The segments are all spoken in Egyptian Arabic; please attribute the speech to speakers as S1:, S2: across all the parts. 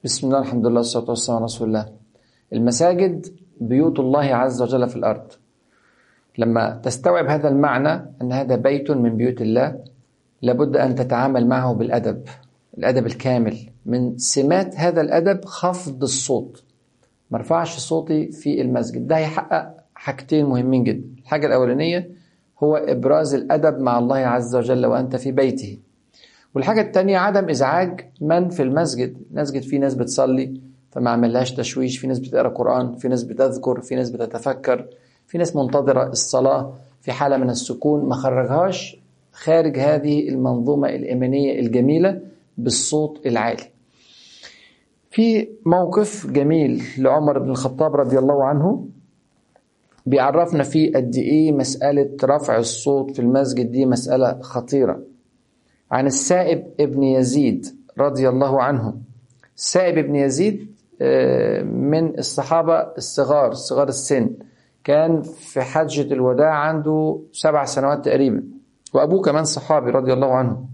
S1: بسم الله الحمد لله والصلاة والسلام على رسول الله المساجد بيوت الله عز وجل في الأرض لما تستوعب هذا المعنى أن هذا بيت من بيوت الله لابد أن تتعامل معه بالأدب الأدب الكامل من سمات هذا الأدب خفض الصوت ما ارفعش صوتي في المسجد ده هيحقق حاجتين مهمين جدا الحاجة الأولانية هو إبراز الأدب مع الله عز وجل وأنت في بيته والحاجة التانية عدم إزعاج من في المسجد المسجد فيه ناس بتصلي فما عملهاش تشويش في ناس بتقرأ قرآن في ناس بتذكر في ناس بتتفكر في ناس منتظرة الصلاة في حالة من السكون ما خرجهاش خارج هذه المنظومة الإيمانية الجميلة بالصوت العالي في موقف جميل لعمر بن الخطاب رضي الله عنه بيعرفنا فيه قد ايه مسألة رفع الصوت في المسجد دي مسألة خطيرة عن السائب ابن يزيد رضي الله عنه السائب ابن يزيد من الصحابة الصغار صغار السن كان في حجة الوداع عنده سبع سنوات تقريبا وأبوه كمان صحابي رضي الله عنه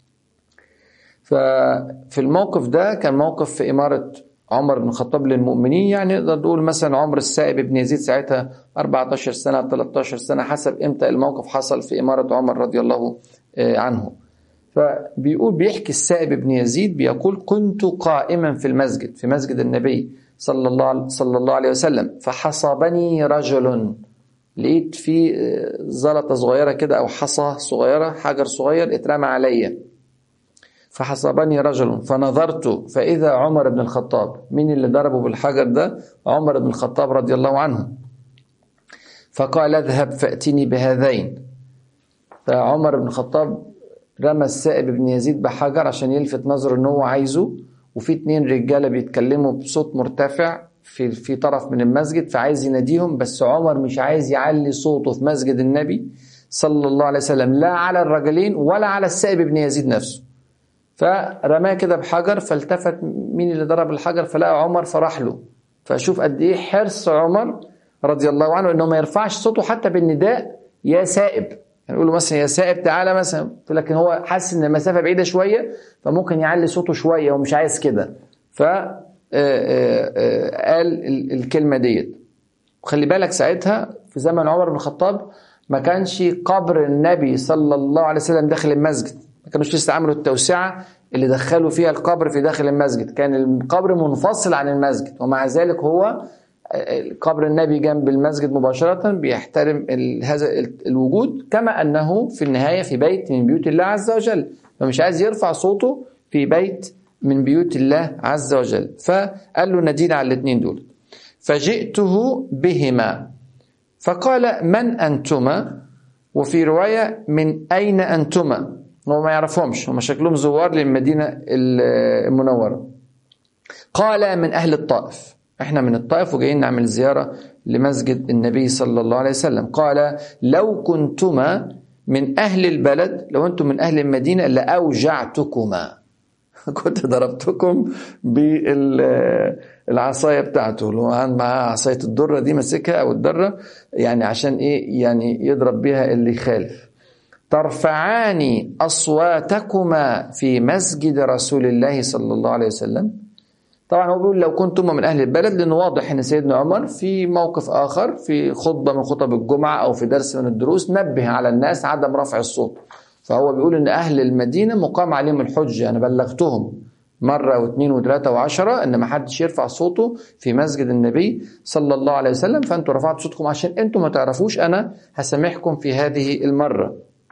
S1: ففي الموقف ده كان موقف في إمارة عمر بن الخطاب للمؤمنين يعني نقدر نقول مثلا عمر السائب ابن يزيد ساعتها 14 سنة 13 سنة حسب امتى الموقف حصل في إمارة عمر رضي الله عنه فبيقول بيحكي السائب ابن يزيد بيقول كنت قائما في المسجد في مسجد النبي صلى الله صلى الله عليه وسلم فحصبني رجل لقيت في زلطه صغيره كده او حصى صغيره حجر صغير اترمى عليا فحصبني رجل فنظرت فاذا عمر بن الخطاب مين اللي ضربه بالحجر ده عمر بن الخطاب رضي الله عنه فقال اذهب فاتني بهذين فعمر بن الخطاب رمى السائب بن يزيد بحجر عشان يلفت نظره ان هو عايزه وفي اتنين رجاله بيتكلموا بصوت مرتفع في في طرف من المسجد فعايز يناديهم بس عمر مش عايز يعلي صوته في مسجد النبي صلى الله عليه وسلم لا على الرجلين ولا على السائب بن يزيد نفسه فرماه كده بحجر فالتفت مين اللي ضرب الحجر فلقى عمر فراح له فشوف قد ايه حرص عمر رضي الله عنه انه ما يرفعش صوته حتى بالنداء يا سائب يعني يقول له مثلا يا سائب تعالى مثلا لكن هو حاسس ان المسافه بعيده شويه فممكن يعلي صوته شويه ومش عايز كده ف قال الكلمه ديت وخلي بالك ساعتها في زمن عمر بن الخطاب ما كانش قبر النبي صلى الله عليه وسلم داخل المسجد ما كانوش لسه عملوا التوسعه اللي دخلوا فيها القبر في داخل المسجد كان القبر منفصل عن المسجد ومع ذلك هو قبر النبي جنب المسجد مباشرة بيحترم هذا الوجود كما أنه في النهاية في بيت من بيوت الله عز وجل فمش عايز يرفع صوته في بيت من بيوت الله عز وجل فقال له ندين على الاثنين دول فجئته بهما فقال من أنتما وفي رواية من أين أنتما هو ما يعرفهمش هم شكلهم زوار للمدينة المنورة قال من أهل الطائف احنا من الطائف وجايين نعمل زيارة لمسجد النبي صلى الله عليه وسلم قال لو كنتما من أهل البلد لو أنتم من أهل المدينة لأوجعتكما كنت ضربتكم بالعصاية بتاعته اللي هو معاه عصاية الدرة دي ماسكها أو الدرة يعني عشان إيه يعني يضرب بها اللي يخالف ترفعان أصواتكما في مسجد رسول الله صلى الله عليه وسلم طبعا هو بيقول لو كنتم من اهل البلد لانه واضح ان سيدنا عمر في موقف اخر في خطبه من خطب الجمعه او في درس من الدروس نبه على الناس عدم رفع الصوت فهو بيقول ان اهل المدينه مقام عليهم الحجه انا بلغتهم مره واثنين وثلاثه وعشره ان ما حدش يرفع صوته في مسجد النبي صلى الله عليه وسلم فانتوا رفعتوا صوتكم عشان انتم ما تعرفوش انا هسامحكم في هذه المره.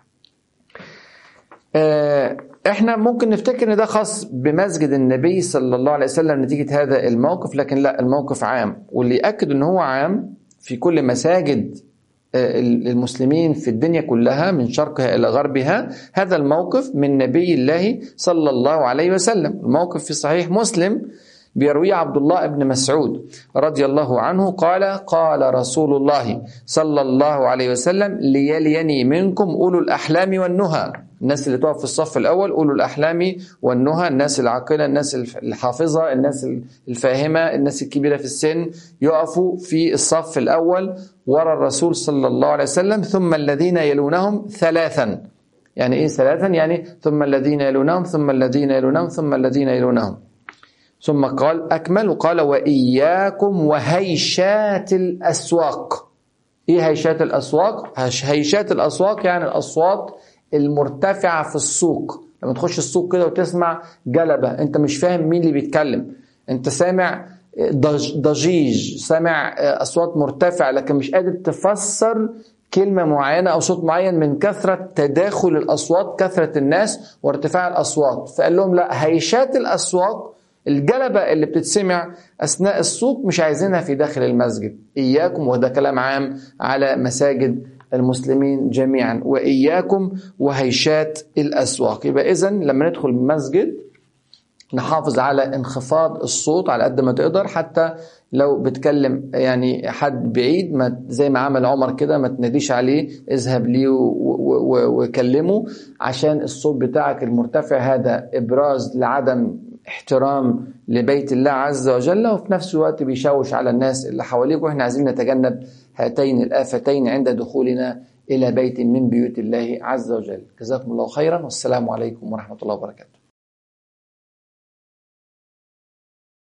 S1: آه احنا ممكن نفتكر ان ده خاص بمسجد النبي صلى الله عليه وسلم نتيجه هذا الموقف لكن لا الموقف عام واللي ياكد ان هو عام في كل مساجد المسلمين في الدنيا كلها من شرقها الى غربها هذا الموقف من نبي الله صلى الله عليه وسلم الموقف في صحيح مسلم بيرويه عبد الله بن مسعود رضي الله عنه قال قال رسول الله صلى الله عليه وسلم ليليني منكم اولو الاحلام والنهى الناس اللي تقف في الصف الاول اولو الاحلام والنهى الناس العاقله الناس الحافظه الناس الفاهمه الناس الكبيره في السن يقفوا في الصف الاول ورا الرسول صلى الله عليه وسلم ثم الذين يلونهم ثلاثا يعني ايه ثلاثا يعني ثم الذين يلونهم ثم الذين يلونهم ثم الذين يلونهم ثم قال أكمل وقال وإياكم وهيشات الأسواق إيه هيشات الأسواق؟ هيشات الأسواق يعني الأصوات المرتفعة في السوق لما تخش السوق كده وتسمع جلبة أنت مش فاهم مين اللي بيتكلم أنت سامع ضجيج سامع أصوات مرتفعة لكن مش قادر تفسر كلمة معينة أو صوت معين من كثرة تداخل الأصوات كثرة الناس وارتفاع الأصوات فقال لهم لا هيشات الأصوات الجلبة اللي بتتسمع أثناء السوق مش عايزينها في داخل المسجد إياكم وده كلام عام على مساجد المسلمين جميعا وإياكم وهيشات الأسواق يبقى إذن لما ندخل المسجد نحافظ على انخفاض الصوت على قد ما تقدر حتى لو بتكلم يعني حد بعيد ما زي ما عمل عمر كده ما تناديش عليه اذهب ليه وكلمه عشان الصوت بتاعك المرتفع هذا ابراز لعدم احترام لبيت الله عز وجل وفي نفس الوقت بيشوش على الناس اللي حواليك واحنا عايزين نتجنب هاتين الآفتين عند دخولنا إلى بيت من بيوت الله عز وجل جزاكم الله خيرا والسلام عليكم ورحمة الله وبركاته